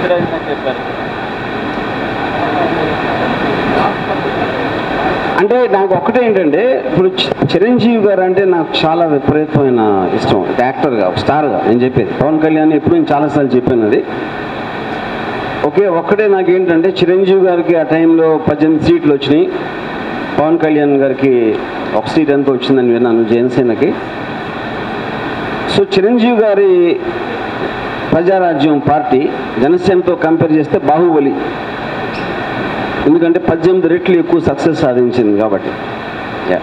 ఎదురైందని చెప్పారు అంటే నాకు ఒక్కటే ఏంటంటే ఇప్పుడు చి- చిరంజీవి గారు అంటే నాకు చాలా విపరీతమైన ఇష్టం యాక్టర్గా ఒక స్టార్గా నేను చెప్పేది పవన్ కళ్యాణ్ ఎప్పుడు నేను చాలాసార్లు చెప్పాను అది ఒకే ఒక్కటే నాకు ఏంటంటే చిరంజీవి గారికి ఆ టైంలో పద్దెనిమిది సీట్లు వచ్చినాయి పవన్ కళ్యాణ్ గారికి ఒక సీట్ ఎంత వచ్చిందని విన్నాను జనసేనకి సో చిరంజీవి గారి ప్రజారాజ్యం పార్టీ జనసేనతో కంపేర్ చేస్తే బాహుబలి ఎందుకంటే పద్దెనిమిది రెట్లు ఎక్కువ సక్సెస్ సాధించింది కాబట్టి యా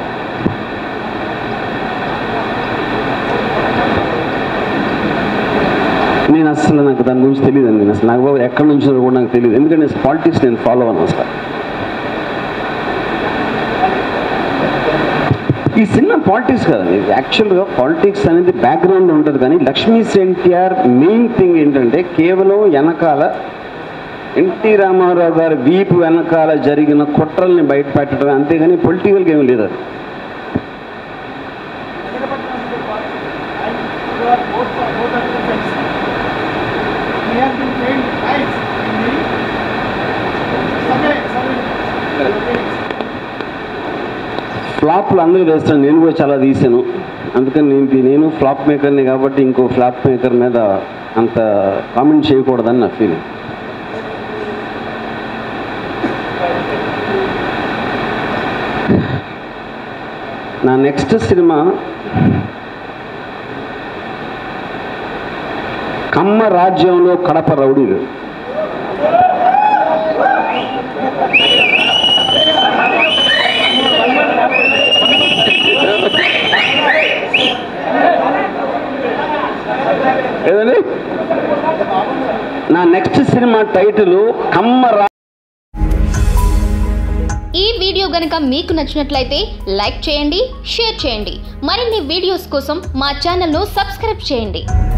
నేను అసలు నాకు దాని గురించి తెలియదు అండి నేను అసలు నాకు ఎక్కడి నుంచి కూడా నాకు తెలియదు ఎందుకంటే పాలిటిక్స్ నేను ఫాలో అవ్వను అసలు ఈ సినిమా పాలిటిక్స్ కదండి యాక్చువల్గా పాలిటిక్స్ అనేది బ్యాక్గ్రౌండ్ ఉంటుంది కానీ లక్ష్మీ ఎన్టీఆర్ మెయిన్ థింగ్ ఏంటంటే కేవలం వెనకాల ఎన్టీ రామారావు గారి వీపు వెనకాల జరిగిన కుట్రల్ని బయట పెట్టడం అంతేగాని పొలిటికల్గా ఏమీ లేదు అది He has been trained twice in the survey, survey. ఫ్లాప్లు అందరూ వేస్తాను నేను కూడా చాలా తీసాను అందుకని నేను తీ- నేను ఫ్లాప్ మేకర్ని కాబట్టి ఇంకో ఫ్లాప్ మేకర్ మీద అంత కామెంట్ చేయకూడదని నా ఫీలింగ్ నా నెక్స్ట్ సినిమా కమ్మ రాజ్యంలో కడప రౌడీలు ఏదండి నా నెక్స్ట్ సినిమా టైటిల్ కమ్మ రా ఈ వీడియో గనుక మీకు నచ్చినట్లయితే లైక్ చేయండి షేర్ చేయండి మరిన్ని వీడియోస్ కోసం మా ఛానల్ను సబ్స్క్రైబ్ చేయండి